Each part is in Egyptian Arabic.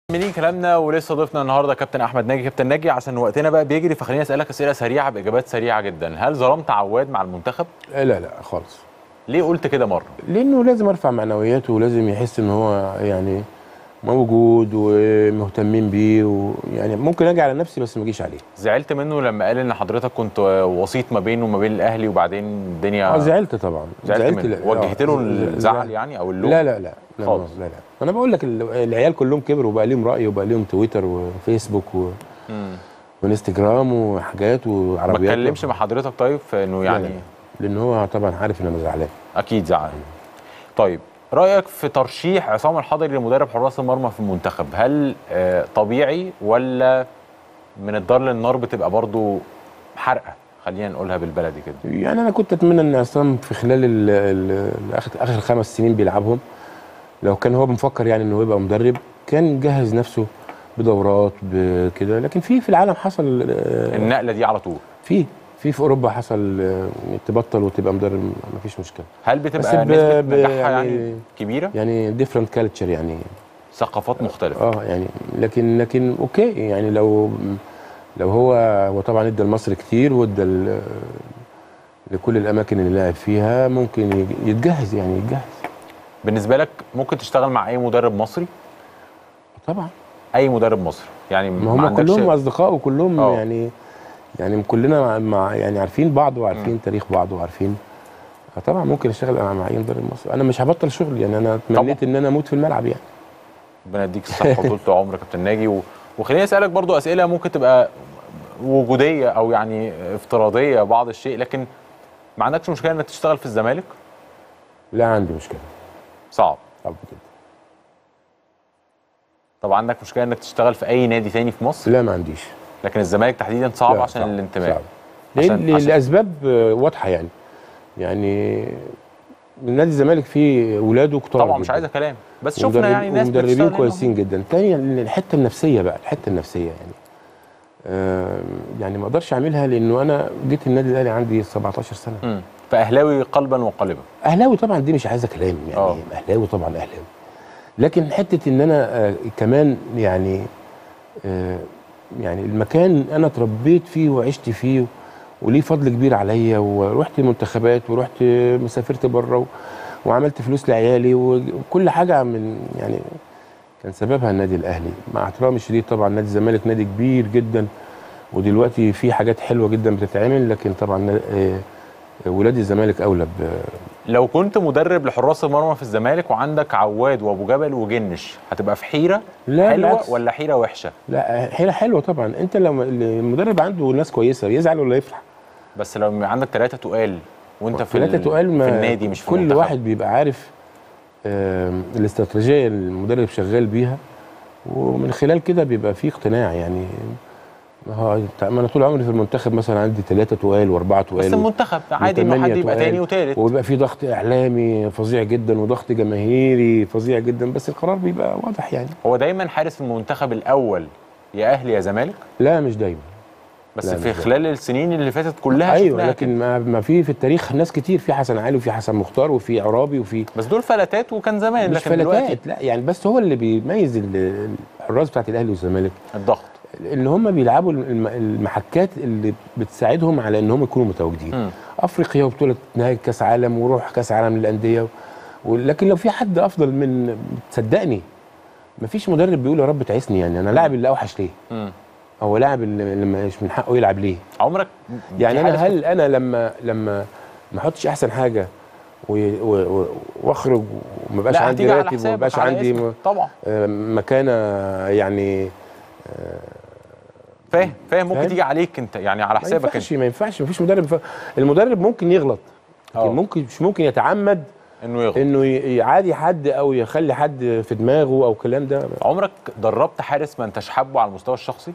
مكملين كلامنا ولسه ضيفنا النهارده كابتن احمد ناجي كابتن ناجي عشان وقتنا بقى بيجري فخليني اسالك اسئله سريعه باجابات سريعه جدا هل ظلمت عواد مع المنتخب لا لا خالص ليه قلت كده مره لانه لازم ارفع معنوياته ولازم يحس ان هو يعني موجود ومهتمين بيه ويعني ممكن اجي على نفسي بس ما اجيش عليه زعلت منه لما قال ان حضرتك كنت وسيط ما بينه وما بين الاهلي وبعدين الدنيا اه زعلت طبعا زعلت منه لا- وجهت له آه، الزعل زعل. يعني او اللوم لا لا لا لا خالص. لا لا انا بقول لك ال- العيال كلهم كبروا وبقى ليهم راي وبقى ليهم تويتر وفيسبوك و... مم. وانستجرام وحاجات ما وعربيات اتكلمش مع حضرتك طيب في انه لا، يعني لا. لان هو طبعا عارف ان انا زعلان اكيد زعل طيب رايك في ترشيح عصام الحضري لمدرب حراس المرمى في المنتخب هل آه، طبيعي ولا من الدار للنار بتبقى برضو حرقه خلينا نقولها بالبلدي كده يعني انا كنت اتمنى ان عصام في خلال ال ال اخر اخر خمس سنين بيلعبهم لو كان هو مفكر يعني انه يبقى مدرب كان جهز نفسه بدورات بكده لكن في في العالم حصل آه، النقله دي على طول في في في اوروبا حصل آه، تبطل وتبقى مدرب ما فيش مشكله هل بس بتبقى ب- نسبه ب- نجاحها يعني- يعني كبيره يعني ديفرنت كالتشر يعني ثقافات مختلفه اه يعني لكن لكن اوكي يعني لو لو هو هو طبعا ادى لمصر كتير وادى ل- لكل الاماكن اللي لعب فيها ممكن يج- يتجهز يعني يتجهز بالنسبه لك ممكن تشتغل مع اي مدرب مصري طبعا اي مدرب مصري يعني ما هم عندكش- كلهم اصدقاء وكلهم آه. يعني يعني كلنا مع- مع يعني عارفين بعض وعارفين تاريخ بعض وعارفين آه طبعا ممكن اشتغل مع مع اي مدرب مصري انا مش هبطل شغل يعني انا تمنيت ان انا اموت في الملعب يعني ربنا يديك الصحه وطول العمر يا كابتن ناجي و... وخليني اسالك برضو اسئله ممكن تبقى وجوديه او يعني افتراضيه بعض الشيء لكن ما عندكش مشكله انك تشتغل في الزمالك لا عندي مشكله صعب صعب جدا طب عندك مشكله انك تشتغل في اي نادي تاني في مصر لا ما عنديش لكن الزمالك تحديدا صعب لا، عشان صعب، الانتماء صعب. عشان- ليه؟ عشان- لاسباب آه، واضحه يعني يعني نادي الزمالك فيه اولاده كتار طبعا مش جداً. عايزه كلام بس شفنا ومدرب- يعني ناس ومدربين بتشتغل هنا كويسين جدا تاني الحته النفسيه بقى الحته النفسيه يعني آه يعني ما اقدرش اعملها لانه انا جيت النادي الاهلي عندي 17 سنه امم فاهلاوي قلبا وقالبا اهلاوي طبعا دي مش عايزه كلام يعني آه. اهلاوي طبعا اهلاوي لكن حته ان انا آه كمان يعني آه يعني المكان انا اتربيت فيه وعشت فيه وليه فضل كبير عليا ورحت المنتخبات ورحت مسافرت بره وعملت فلوس لعيالي وكل حاجه من يعني كان سببها النادي الاهلي مع احترامي الشديد طبعا نادي الزمالك نادي كبير جدا ودلوقتي في حاجات حلوه جدا بتتعمل لكن طبعا آه، ولاد الزمالك اولى ب- لو كنت مدرب لحراس المرمى في الزمالك وعندك عواد وابو جبل وجنش هتبقى في حيره لا حلوه بالعكس. ولا حيره وحشه لا حيله حلوه طبعا انت لو المدرب عنده ناس كويسه يزعل ولا يفرح بس لو عندك ثلاثه تقال وانت في ثلاثه ال- تقال ما في النادي مش في كل المنتخب. واحد بيبقى عارف آم، الاستراتيجيه اللي المدرب شغال بيها ومن خلال كده بيبقى في اقتناع يعني ما هو ما انا طول عمري في المنتخب مثلا عندي ثلاثه تقال واربعه تقال بس المنتخب عادي انه وثمانية حد يبقى تقال. تاني وتالت وبيبقى في ضغط اعلامي فظيع جدا وضغط جماهيري فظيع جدا بس القرار بيبقى واضح يعني هو دايما حارس المنتخب الاول يا اهلي يا زمالك لا مش دايما بس لا، في مش خلال السنين اللي فاتت كلها ايوه شفناها لكن كده. ما, ما في في التاريخ ناس كتير في حسن علي وفي حسن مختار وفي عرابي وفي بس دول فلتات وكان زمان مش لكن دلوقتي فلتات لا يعني بس هو اللي بيميز ال- الحراس بتاعت الاهلي والزمالك الضغط ان هم بيلعبوا الم- المحكات اللي بتساعدهم على ان هم يكونوا متواجدين مم. افريقيا وبطوله نهائي كاس عالم وروح كاس عالم للانديه و- لكن لو في حد افضل من صدقني مفيش مدرب بيقول يا رب تعيسني يعني انا لاعب اللي اوحش ليه مم. هو لاعب اللي اللي مش من حقه يلعب ليه عمرك يعني في انا حارس هل انا لما لما ما احطش احسن حاجه و- و- و- واخرج وما بقاش لا عندي هتيجي على راتب وما حسابك بقاش على عندي اسمك. م- طبعا آه، مكانه يعني فاهم فاهم ممكن فاهم؟ تيجي عليك انت يعني على ما حسابك انت ينفعش ما ينفعش ما فيش مدرب ف... المدرب ممكن يغلط لكن آه. ممكن مش ممكن يتعمد انه يغلط انه ي- يعادي حد او يخلي حد في دماغه او الكلام ده عمرك دربت حارس ما انتش حابه على المستوى الشخصي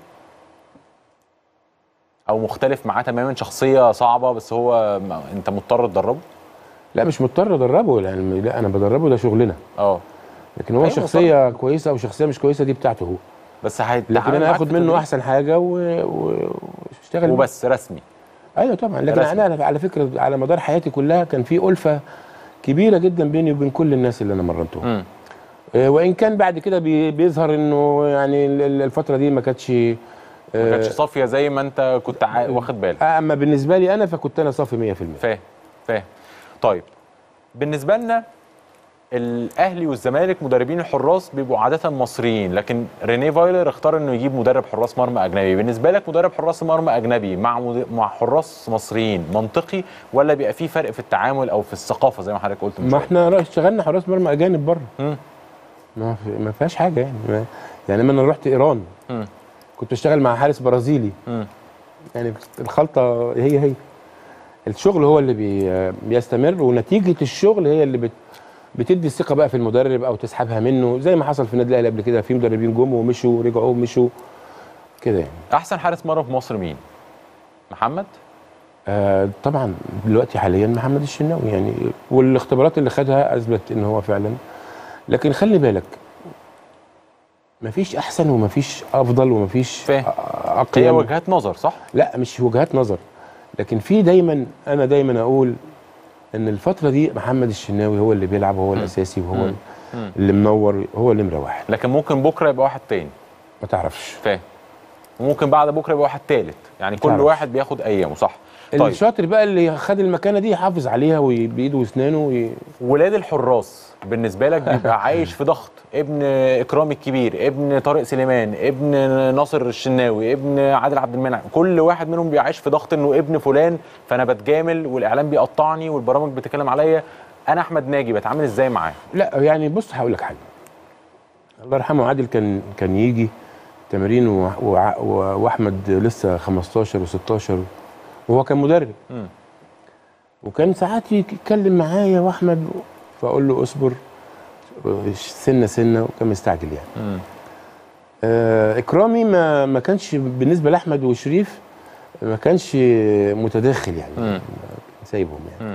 او مختلف معاه تماما شخصيه صعبه بس هو ما انت مضطر تدربه لا مش مضطر ادربه يعني لا انا بدربه ده شغلنا اه لكن هو أيوة شخصيه كويسه او شخصيه مش كويسه دي بتاعته هو بس هيتعامل لكن انا معاك اخد في منه التدريب. احسن حاجه و- و- واشتغل بيه. وبس رسمي ايوه طبعا لكن رسمي. انا على فكره على مدار حياتي كلها كان في الفه كبيره جدا بيني وبين كل الناس اللي انا مرنتهم مم. آه، وان كان بعد كده بي- بيظهر انه يعني ال- ال- الفتره دي ما كانتش ما آه، كانتش صافيه زي ما انت كنت عا- واخد بالك اما بالنسبه لي انا فكنت انا صافي 100% فاهم فاهم طيب بالنسبه لنا الاهلي والزمالك مدربين الحراس بيبقوا عاده مصريين لكن ريني فايلر اختار انه يجيب مدرب حراس مرمى اجنبي بالنسبه لك مدرب حراس مرمى اجنبي مع مد... مع حراس مصريين منطقي ولا بيبقى فيه فرق في التعامل او في الثقافه زي ما حضرتك قلت من ما شوية؟ احنا را- اشتغلنا حراس مرمى اجانب بره مم. ما في- ما فيهاش حاجه يعني ما يعني لما انا رحت ايران مم. كنت بشتغل مع حارس برازيلي مم. يعني الخلطه هي هي الشغل هو اللي بي بيستمر ونتيجه الشغل هي اللي بت بتدي الثقه بقى في المدرب او تسحبها منه زي ما حصل في النادي الاهلي قبل كده في مدربين جم ومشوا ورجعوا ومشوا كده يعني احسن حارس مرمى في مصر مين محمد آه طبعا دلوقتي حاليا محمد الشناوي يعني والاختبارات اللي خدها اثبت ان هو فعلا لكن خلي بالك مفيش احسن ومفيش افضل ومفيش فاهم. أ- هي اقيم وجهات نظر صح لا مش وجهات نظر لكن في دايما انا دايما اقول ان الفتره دي محمد الشناوي هو اللي بيلعب هو الاساسي وهو مم. مم. اللي منور هو نمره واحد لكن ممكن بكره يبقى واحد تاني ما تعرفش فاهم وممكن بعد بكره يبقى واحد تالت يعني كل تعرف. واحد بياخد ايامه صح طيب الشاطر بقى اللي خد المكانه دي يحافظ عليها وي- بايده واسنانه وي... ولاد الحراس بالنسبه لك بيبقى عايش في ضغط ابن اكرام الكبير ابن طارق سليمان ابن ناصر الشناوي ابن عادل عبد المنعم كل واحد منهم بيعيش في ضغط انه ابن فلان فانا بتجامل والاعلام بيقطعني والبرامج بتتكلم عليا انا احمد ناجي بتعامل ازاي معاه لا يعني بص هقول لك حاجه الله يرحمه عادل كان كان يجي تمرين و- وع- و- واحمد لسه 15 و16 وهو كان مدرب مم. وكان ساعات يتكلم معايا واحمد فاقول له اصبر سنه سنه وكان مستعجل يعني مم. آه اكرامي ما ما كانش بالنسبه لاحمد وشريف ما كانش متداخل يعني مم. سايبهم يعني مم.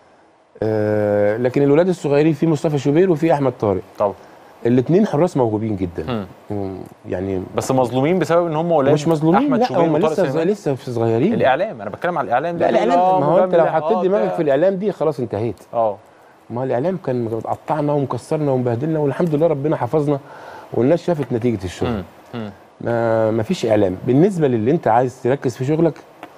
آه لكن الولاد الصغيرين في مصطفى شوبير وفي احمد طارق طبعا الاثنين حراس موهوبين جدا مم. مم، يعني بس مظلومين بسبب ان هم ولاد مش مظلومين احمد لا شوبير هم وطارق لسه سليمان. لسه في صغيرين الاعلام انا بتكلم على الاعلام لا ده الاعلام آه، ما هو انت لو مجاملة، حطيت آه، دماغك بتاع. في الاعلام دي خلاص انتهيت اه ما هو الاعلام كان مقطعنا ومكسرنا ومبهدلنا والحمد لله ربنا حفظنا والناس شافت نتيجه الشغل مم. مم. ما ما فيش اعلام بالنسبه للي انت عايز تركز في شغلك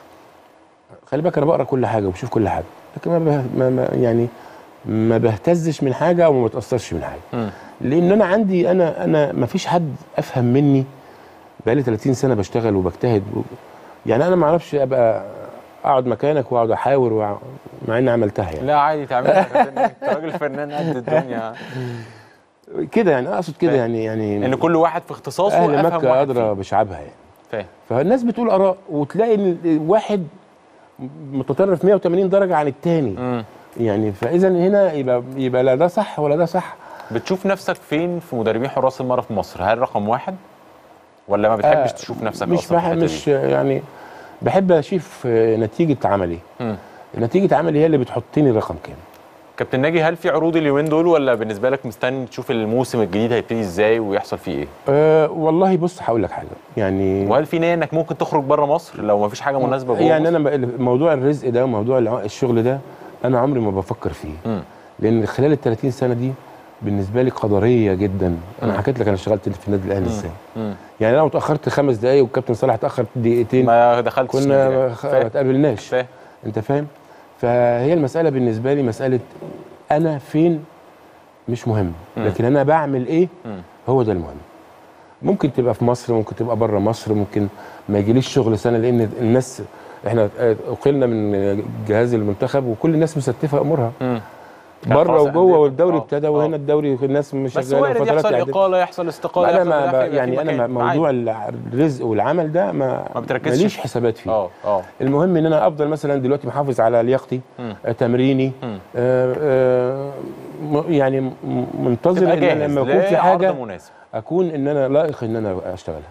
خلي بالك انا بقرا كل حاجه وبشوف كل حاجه لكن ما, به... ما, ما يعني ما بهتزش من حاجه او ما بتاثرش من حاجه مم. لان انا عندي انا انا ما فيش حد افهم مني بقالي 30 سنه بشتغل وبجتهد و... يعني انا ما اعرفش ابقى اقعد مكانك واقعد احاور وع... مع اني عملتها يعني لا عادي تعملها انت راجل فنان قد الدنيا كده يعني اقصد كده فاهم. يعني يعني ان كل واحد في اختصاصه اهل أفهم مكه واحد ادرى فيه. بشعبها يعني فاهم فالناس بتقول اراء وتلاقي ان واحد متطرف 180 درجه عن التاني مم. يعني فاذا هنا يبقى يبقى لا ده صح ولا ده صح بتشوف نفسك فين في مدربين حراس المرمى في مصر هل رقم واحد ولا ما بتحبش آه، تشوف نفسك مش اصلا في بح الحتة مش دي؟ يعني بحب اشوف آه، نتيجه عملي مم. نتيجه عملي هي اللي بتحطني رقم كام كابتن ناجي هل في عروض اليومين دول ولا بالنسبه لك مستني تشوف الموسم الجديد هيبتدي ازاي ويحصل فيه ايه أه والله بص هقول لك حاجه يعني وهل في نيه انك ممكن تخرج بره مصر لو ما فيش حاجه مناسبه جوه يعني مصر؟ انا بقى- موضوع الرزق ده وموضوع الع- الشغل ده انا عمري ما بفكر فيه مم. لان خلال ال 30 سنه دي بالنسبه لي قدريه جدا مم. انا حكيت لك انا اشتغلت في النادي الاهلي ازاي مم. يعني انا لو اتاخرت خمس دقائق والكابتن صالح اتاخر دقيقتين ما دخلتش كنا نادي. خ- ما فاهم. اتقابلناش فاهم انت فاهم فهي المساله بالنسبه لي مساله انا فين مش مهم مم. لكن انا بعمل ايه مم. هو ده المهم ممكن تبقى في مصر ممكن تبقى بره مصر ممكن ما يجيليش شغل سنه لان الناس احنا اقلنا من جهاز المنتخب وكل الناس مستفه امورها مم. بره خلاص وجوه أندية. والدوري آه، ابتدى آه. وهنا الدوري الناس بس شغاله وارد وفترات يحصل إعداد. اقاله يحصل استقاله انا يحصل ما دفع، ب- يبقى في يعني انا مكان. ما- موضوع الرزق والعمل ده ما ما بتركزش ماليش فيه. حسابات فيه اه اه المهم ان انا افضل مثلا دلوقتي محافظ على لياقتي مم. آه، تمريني مم. آه، آه، م- يعني م- منتظر تبقى ان أنا جاهز لما يكون في لعرض حاجه مناسب اكون ان انا لائق ان انا اشتغلها